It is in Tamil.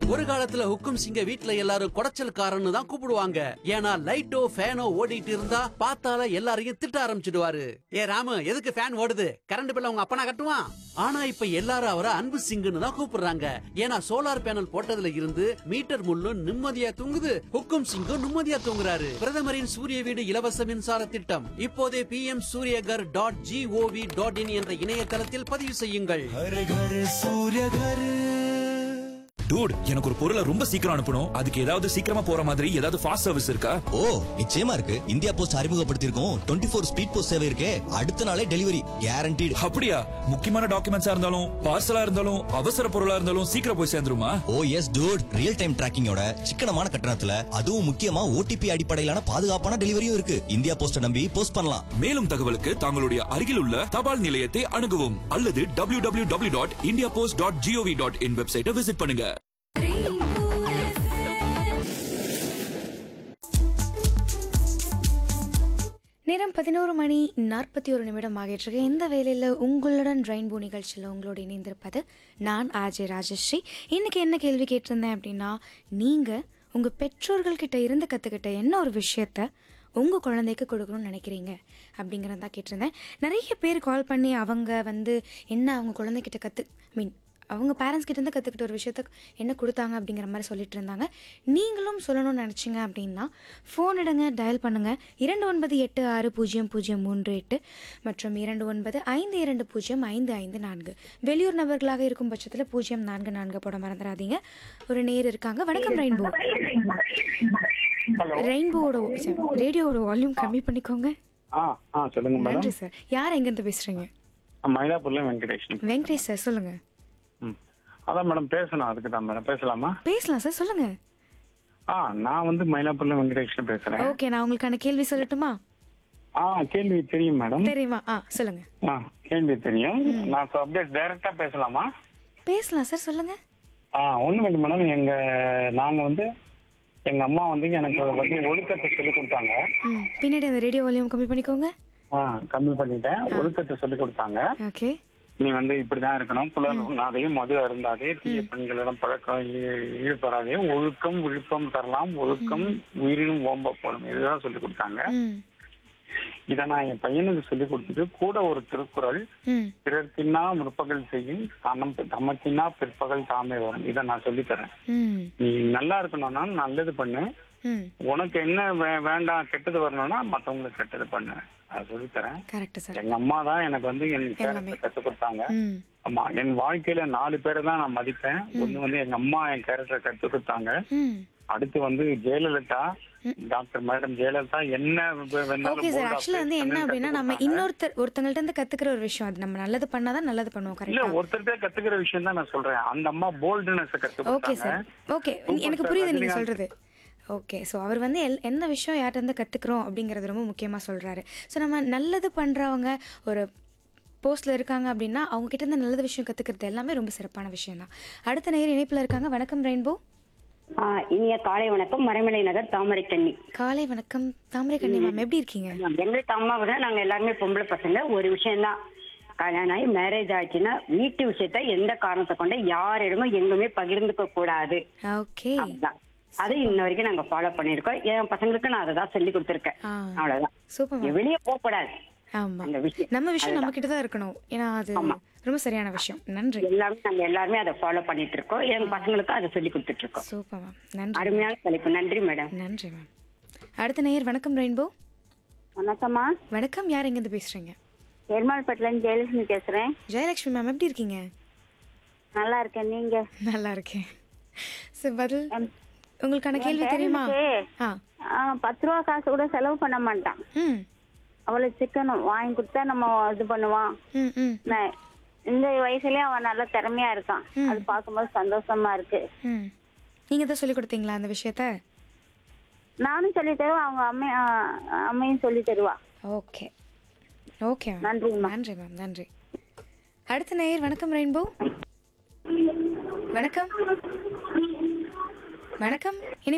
ஒரு காலத்துல ஹுக்கும் சிங்க வீட்ல எல்லாரும் குடைச்சல்காரன்னு தான் கூப்பிடுவாங்க ஏன்னா லைட்டோ ஃபேனோ ஓடிட்டு இருந்தா பார்த்தால எல்லாரையும் திட்ட ஆரம்பிச்சிடுவாரு ஏ ராமு எதுக்கு ஃபேன் ஓடுது கரண்ட் பில்ல உங்க அப்பனா கட்டுவான் ஆனா இப்ப எல்லாரும் அவரை அன்பு சிங்குன்னு தான் கூப்பிடுறாங்க ஏன்னா சோலார் பேனல் போட்டதுல இருந்து மீட்டர் முள்ளும் நிம்மதியா தூங்குது ஹுக்கும் சிங்கும் நிம்மதியா தூங்குறாரு பிரதமரின் சூரிய வீடு இலவச மின்சார திட்டம் இப்போதே P M Suryaghar dot gov dot in என்ற இணையதளத்தில் பதிவு செய்யுங்கள் हर घर सूर्य घर டூட் எனக்கு ஒரு பொருளை ரொம்ப சீக்கிரம் அனுப்பணும் அதுக்கு ஏதாவது சீக்கிரமா போற மாதிரி ஏதாவது ஃபாஸ்ட் சர்வீஸ் இருக்கா ஓ நிச்சயமா இருக்கு இந்தியா போஸ்ட் அறிமுகப்படுத்தியிருக்கோம் டுவெண்ட்டி ஃபோர் ஸ்பீட் போஸ்ட் சேவை இருக்கே அடுத்த நாளே டெலிவரி கேரண்டீடு அப்படியா முக்கியமான டாக்குமெண்ட்ஸா இருந்தாலும் பார்சலா இருந்தாலும் அவசர பொருளா இருந்தாலும் சீக்கிரம் போய் சேர்ந்துருமா oh yes dude real time டிராக்கிங்கோட சிக்கனமான கட்டணத்துல அதுவும் முக்கியமா ஓடிபி அடிப்படையிலான பாதுகாப்பான டெலிவரியும் இருக்கு இந்தியா போஸ்ட நம்பி போஸ்ட் பண்ணலாம் மேலும் தகவலுக்கு தங்களுடைய அருகில் உள்ள தபால் நிலையத்தை அணுகவும் அல்லது W W W dot India Post dot gov dot in வெப்சைட்டை விசிட் பண்ணுங்க நேரம் பதினோரு மணி நாற்பத்தி ஒரு நிமிடம் ஆகிட்டு இந்த வேலையில் உங்களுடன் ரெயின்போ நிகழ்ச்சியில் உங்களோட இணைந்திருப்பது நான் ஆஜே ராஜஸ்ரீ இன்னைக்கு என்ன கேள்வி கேட்டிருந்தேன் அப்படின்னா நீங்கள் உங்கள் பெற்றோர்கள்கிட்ட இருந்து கற்றுக்கிட்ட என்ன ஒரு விஷயத்த உங்கள் குழந்தைக்கு கொடுக்கணும்னு நினைக்கிறீங்க அப்படிங்கிறத தான் கேட்டிருந்தேன் நிறைய பேர் கால் பண்ணி அவங்க வந்து என்ன அவங்க குழந்தைகிட்ட கற்று மீன் அவங்க பேரண்ட்ஸ் கிட்ட இருந்து கற்றுக்கிட்ட ஒரு விஷயத்த என்ன கொடுத்தாங்க அப்படிங்கிற மாதிரி சொல்லிட்டு இருந்தாங்க நீங்களும் சொல்லணும்னு நினச்சிங்க அப்படின்னா ஃபோன் எடுங்க டயல் பண்ணுங்கள் இரண்டு ஒன்பது எட்டு ஆறு பூஜ்ஜியம் பூஜ்ஜியம் மூன்று எட்டு மற்றும் இரண்டு ஒன்பது ஐந்து இரண்டு பூஜ்ஜியம் ஐந்து ஐந்து நான்கு வெளியூர் நபர்களாக இருக்கும் பட்சத்தில் பூஜ்ஜியம் நான்கு நான்கு போட மறந்துடாதீங்க ஒரு நேர் இருக்காங்க வணக்கம் ரெயின்போ ரெயின்போவோட ரேடியோவோட வால்யூம் கம்மி பண்ணிக்கோங்க ஆ ஆ சொல்லுங்க நன்றி மேடம் சார் யார் எங்கேருந்து பேசுகிறீங்க மயிலாப்பூர்ல வெங்கடேஷன் வெங்கடேஷ் சார் சொல்லுங்கள் ம் அதான் மேடம் பேசணும் அதுக்கு தான் மேடம் பேசலாமா பேசலாம் சார் சொல்லுங்கள் ஆ நான் வந்து மயிலாப்பூர்ல வெங்கடேஷன் பேசுறேன் ஓகே நான் உங்களுக்கான கேள்வி சொல்லட்டுமா ஆ கேள்வி தெரியும் மேடம் தெரியுமா ஆ சொல்லுங்க ஆ கேள்வி தெரியும் நான் அப்படியே டைரக்டா பேசலாமா பேசலாம் சார் சொல்லுங்க ஆ ஒண்ணும் இல்லை மேடம் எங்க நாங்க வந்து எங்க அம்மா வந்து எனக்கு வந்து ஒழுக்கத்தை சொல்லி கொடுத்தாங்க ம் பின்னாடி அந்த ரேடியோ வால்யூம் கம்மி பண்ணிக்கோங்க ஆ கம்மி பண்ணிட்டேன் ஒழுக்கத்தை சொல்லி கொடுத்தாங்க ஓகே நீ வந்து இப்படிதான் இருக்கணும் புலர் உண்ணாதையும் மது அருந்தாதே தீய பெண்களிடம் பழக்கம் ஈ- ஈடுபடாதே ஒழுக்கம் விழுப்பம் தரலாம் ஒழுக்கம் உயிரினும் ஓம்ப போடும் இதுதான் சொல்லி கொடுத்தாங்க ம் இதை நான் என் பையனுக்கு சொல்லி கொடுத்துட்டு கூட ஒரு திருக்குறள் ம் பிறர் தின்னா முற்பகல் செய்யும் தனம் தமத்தின்னா பிற்பகல் தாமே வரும் இதை நான் சொல்லித் தரேன் ம் நீ நல்லா இருக்கணும்னா நல்லது பண்ணு ம் உனக்கு என்ன வே- வேண்டாம் கெட்டது வரணும்னா மத்தவங்களுக்கு கெட்டது பண்ணு அதை சொல்லித் தரேன் கரெக்ட் சார் எங்க அம்மா தான் எனக்கு வந்து என் எல்லாமே. கேரக்டர் கற்றுக் கொடுத்தாங்க ம் ஆமா என் வாழ்க்கையில நாலு பேரை தான் நான் மதிப்பேன் ஒண்ணு வந்து எங்க அம்மா என் கேரக்டர் கத்து கொடுத்தாங்க ம் அடுத்து வந்து ஜெயலலிதா டாக்டர் மேடம் ஜெயலலிதா என்ன வே- வேணாலும் ஓகே சார் bold ஆ ஆக்சுவலாக வந்து என்ன பேசணும்னு அப்படின்னா கத்துக் நம்ம கொடுத்தாங்க. இன்னொருத்தர் ஒருத்தங்கள்ட்ட இருந்து கத்துக்கிற ஒரு விஷயம் அது நம்ம நல்லது பண்ணாதான் நல்லது பண்ணுவோம் இல்ல கரெக்டா ஒருத்தர்கிட்ட கத்துக்கிற விஷயம் தான் நான் சொல்றேன் அந்த அம்மா போல்டுனஸ் கத்து ஓகே கொடுத்தாங்க சார் ஓகே Super எனக்கு sir, புரியுது நீங்க ரஜினிகாந்த். சொல்றது ஓகே ஸோ அவர் வந்து எல் எந்த விஷயம் யார்கிட்ட இருந்து கற்றுக்குறோம் அப்படிங்கிறது ரொம்ப முக்கியமாக சொல்கிறாரு ஸோ நம்ம நல்லது பண்ணுறவங்க ஒரு போஸ்ட்டில் இருக்காங்க அப்படின்னா அவங்க கிட்ட இருந்து நல்லது விஷயம் கற்றுக்கிறது எல்லாமே ரொம்ப சிறப்பான விஷயம் தான் அடுத்த நேர் இணைப்பில் இருக்காங்க வணக்கம் ரெயின்போ ஆ, இனிய காலை வணக்கம் மறைமலை நகர் தாமரை கண்ணி காலை வணக்கம் தாமரை கண்ணி மேம் எப்படி இருக்கீங்க எங்களுக்கு அம்மா விட நாங்க எல்லாருமே பொம்பளை பசங்க ஒரு விஷயம்தான் கல்யாணம் ஆகி மேரேஜ் ஆச்சுன்னா வீட்டு விஷயத்த எந்த காரணத்தை கொண்டு யாரிடமும் எங்குமே பகிர்ந்துக்க கூடாது ஓகே அதுதான் அது இன்ன வரைக்கும் நாங்க ஃபாலோ பண்ணிருக்கோம் என் பசங்களுக்கு நான் அதை தான் சொல்லி கொடுத்துருக்கேன் ஆ அவ்வளவுதான் சூப்பர் மேம் வெளியே போக கூடாது ஆமாம் அந்த விஷயம் நம்ம விஷயம் நம்ம கிட்ட தான் இருக்கணும் ஏன்னா அது ரொம்ப சரியான விஷயம் நன்றி எல்லாமே நாங்க எல்லாருமே அதை ஃபாலோ பண்ணிட்டு இருக்கோம் என் பசங்களுக்கும் அதை சொல்லி கொடுத்துட்டு இருக்கோம் சூப்பர் மேம் நன்றி அருமையான தலைப்பு நன்றி மேடம் நன்றி மேம் அடுத்த நேயர் வணக்கம் ரெயின்போ வணக்கம்மா வணக்கம் யார் எங்கேருந்து பேசுகிறீங்க பெருமாள்பட்டில ஜெயலட்சுமி பேசுறேன் ஜெயலட்சுமி மேம் எப்படி இருக்கீங்க நல்லா இருக்கேன் நீங்க நல்லா இருக்கேன் சரி பதில் உங்களுக்கான கேள்வி தெரியுமா ஆ ஆ, பத்து ரூபா காசு கூட செலவு பண்ண மாட்டான் ம் அவ்வளவு சிக்கனம் வாங்கி கொடுத்தா நம்ம இது பண்ணுவான் ம் ம் ந- இந்த வயசுலயே அவன் நல்ல திறமையா இருக்கான் அது பார்க்கும்போது சந்தோஷமா இருக்கு ம் நீங்கள் தான் சொல்லி கொடுத்தீங்களா அந்த விஷயத்த நானும் சொல்லி தருவேன் அவங்க அம்மை ஆ, அம்மையும் சொல்லி தருவா ஓகே ஓகே மேம் நன்றிம்மா. நன்றி மேம் நன்றி அடுத்த நேயர் வணக்கம் ரெயின்போ வணக்கம் வணக்கம் இனி